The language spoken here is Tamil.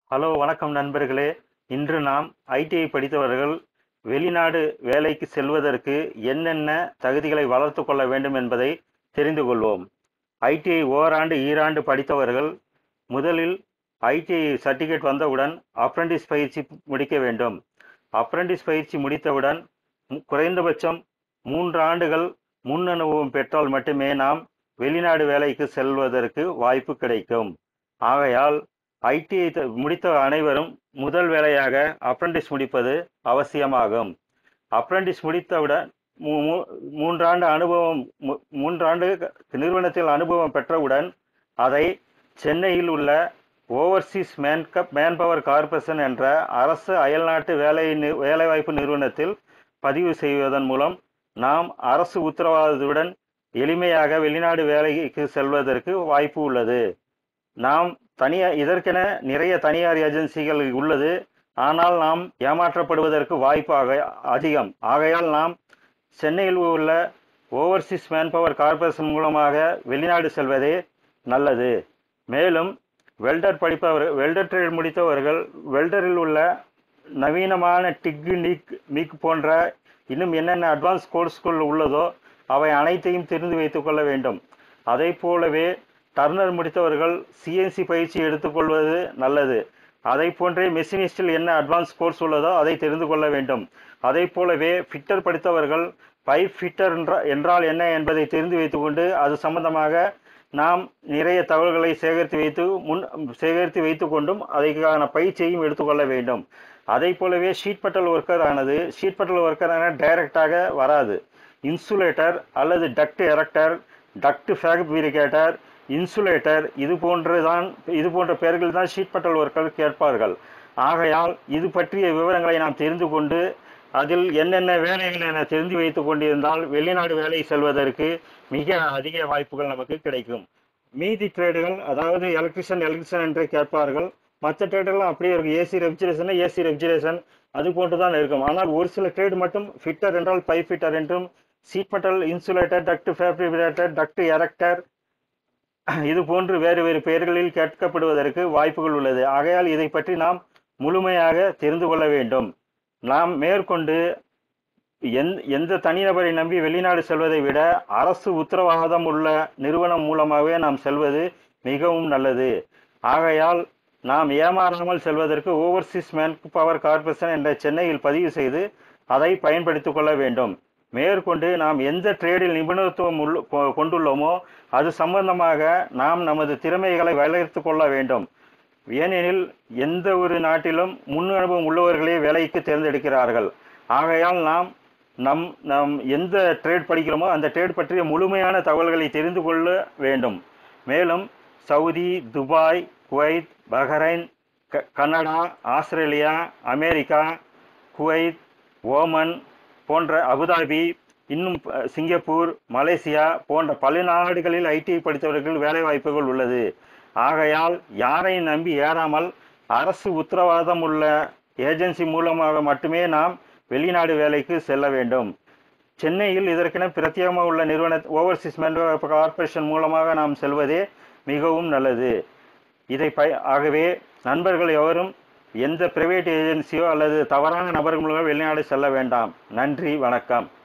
ஹலோ வணக்கம் நண்பர்களே இன்று நாம் ஐடிஐ படித்தவர்கள் வெளிநாடு வேலைக்கு செல்வதற்கு என்னென்ன தகுதிகளை வளர்த்து கொள்ள வேண்டும் என்பதை தெரிந்து கொள்வோம் ஐடிஐ ஓராண்டு ஈராண்டு படித்தவர்கள் முதலில் ஐடிஐ சர்டிஃபிகேட் வந்தவுடன் அப்ரண்டிஸ் பயிற்சி முடிக்க வேண்டும் அப்ரண்டிஸ் பயிற்சி முடித்தவுடன் மு- குறைந்தபட்சம் மூன்று ஆண்டுகள் முன் அனுபவம் பெற்றால் மட்டுமே நாம் வெளிநாடு வேலைக்கு செல்வதற்கு வாய்ப்பு கிடைக்கும் ஆகையால் ஐடிஐ முடித்த அனைவரும் முதல் வேலையாக அப்ரண்டிஸ் முடிப்பது அவசியமாகும் அப்ரண்டிஸ் முடித்தவுடன் மூ- மூ- மூன்றாண்டு அனுபவம் மு- மூன்றாண்டு நிறுவனத்தில் அனுபவம் பெற்றவுடன் அதை சென்னையில் உள்ள ஓவர்சீஸ் மேன்கப் மேன்பவர் கார்ப்பரேஷன் என்ற அரசு அயல்நாட்டு வேலை நி- வேலைவாய்ப்பு நிறுவனத்தில் பதிவு செய்வதன் மூலம் நாம் அரசு உத்தரவாதத்துடன் எளிமையாக வெளிநாடு வேலைக்கு செல்வதற்கு வாய்ப்பு உள்ளது நாம் தனியார் இதற்கென நிறைய தனியார் ஏஜென்சிகள் உள்ளது ஆனால் நாம் ஏமாற்றப்படுவதற்கு வாய்ப்பு ஆக- அதிகம் ஆகையால் நாம் சென்னையில் உள்ள ஓவர்சீஸ் மேன்பவர் கார்ப்பரேஷன் மூலமாக வெளிநாடு செல்வதே நல்லது மேலும் வெல்டர் படிப்பவர் வெல்டர் ட்ரேட் முடித்தவர்கள் வெல்டரில் உள்ள நவீனமான டிக் நிக் மிக் போன்ற இன்னும் என்னென்ன அட்வான்ஸ் கோர்ஸ்கள் உள்ளதோ அவை அனைத்தையும் தெரிந்து வைத்துக் கொள்ள வேண்டும் அதை போலவே டர்னர் முடித்தவர்கள் சிஎன்சி பயிற்சி எடுத்துக்கொள்வது நல்லது அதை போன்றே மெஷினிஸ்டில் என்ன அட்வான்ஸ் கோர்ஸ் உள்ளதோ அதை தெரிந்து கொள்ள வேண்டும் அதை போலவே ஃபிட்டர் படித்தவர்கள் பைப் ஃபிட்டர் என்ற என்றால் என்ன என்பதை தெரிந்து வைத்துக்கொண்டு அது சம்பந்தமாக நாம் நிறைய தகவல்களை சேகரித்து வைத்து முன் சேகரித்து வைத்து கொண்டும் அதற்கான பயிற்சியையும் எடுத்துக்கொள்ள வேண்டும் அதை போலவே ஷீட் பட்டல் ஒர்க்கர் ஆனது ஷீட் பட்டல் ஒர்க்கரான டைரக்டாக வராது இன்சுலேட்டர் அல்லது duct erector duct fabricator insulator இது போன்றுதான் இது போன்ற பெயர்கள் தான் ஷீட் பட்டல் ஒர்க்கர் கேட்பார்கள் ஆகையால் இது பற்றிய விவரங்களை நாம் தெரிந்து கொண்டு அதில் என்னென்ன வேலைகள் என தெரிந்து வைத்துக் கொண்டிருந்தால் வெளிநாடு வேலை செல்வதற்கு மிக அதிக வாய்ப்புகள் நமக்கு கிடைக்கும் மீதி ட்ரேடுகள் அதாவது எலக்ட்ரிஷியன் எலக்ட்ரிஷியன் என்று கேட்பார்கள் மற்ற ட்ரேடெல்லாம் அப்படியே இருக்கும் ஏசி ரெஃப்ரிஜரேஷன் ஏசி ரெஃப்ரிஜரேஷன் அது போன்று தான் இருக்கும் ஆனால் ஒரு சில ட்ரேடு மட்டும் ஃபிட்டர் என்றால் பைப் ஃபிட்டர் என்றும் sheet metal insulator duct fabricator duct erector இது போன்று வேறு வேறு பெயர்களில் கேட்கப்படுவதற்கு வாய்ப்புகள் உள்ளது ஆகையால் இதை பற்றி நாம் முழுமையாக தெரிந்து கொள்ள வேண்டும் நாம் மேற்கொண்டு எந் எந்த தனிநபரை நம்பி வெளிநாடு செல்வதை விட அரசு உத்தரவாதம் உள்ள நிறுவனம் மூலமாகவே நாம் செல்வது மிகவும் நல்லது ஆகையால் நாம் ஏமாறாமல் செல்வதற்கு ஓவர்சீஸ் மேன் பவர் கார்ப்பரேஷன் என்ற சென்னையில் பதிவு செய்து அதை பயன்படுத்திக் கொள்ள வேண்டும் மேற்கொண்டு நாம் எந்த ட்ரேடில் நிபுணத்துவம் உள்ள கொ- கொண்டுள்ளோமோ அது சம்பந்தமாக நாம் நமது திறமைகளை வளர்த்து கொள்ள வேண்டும் ஏனெனில் எந்த ஒரு நாட்டிலும் முன் அனுபவம் உள்ளவர்களே வேலைக்கு தேர்ந்தெடுக்கிறார்கள் ஆகையால் நாம் நம் நம் எந்த ட்ரேட் படிக்கிறோமோ அந்த ட்ரேட் பற்றிய முழுமையான தகவல்களை தெரிந்து கொள்ள வேண்டும் மேலும் சவுதி துபாய் குவைத் பஹ்ரைன் க- Canada Australia America Kuwait Oman போன்ற அபுதாபி இன்னும் ப- சிங்கப்பூர் மலேசியா போன்ற பல நாடுகளில் ஐடி படித்தவர்கள் வேலை வாய்ப்புகள் உள்ளது ஆகையால் யாரையும் நம்பி ஏறாமல் அரசு உத்தரவாதம் உள்ள ஏஜென்சி மூலமாக மட்டுமே நாம் வெளிநாடு வேலைக்கு செல்ல வேண்டும் சென்னையில் இதற்கென பிரத்யேகமாக உள்ள நிறுவன ஓவர்சீஸ் மேன் கார்ப்பரேஷன் மூலமாக நாம் செல்வதே மிகவும் நல்லது இதை ப ஆகவே நண்பர்கள் எவரும் எந்த பிரைவேட் ஏஜென்சியோ அல்லது தவறான நபர்கள் மூலமாக வெளிநாடு செல்ல வேண்டாம் நன்றி வணக்கம்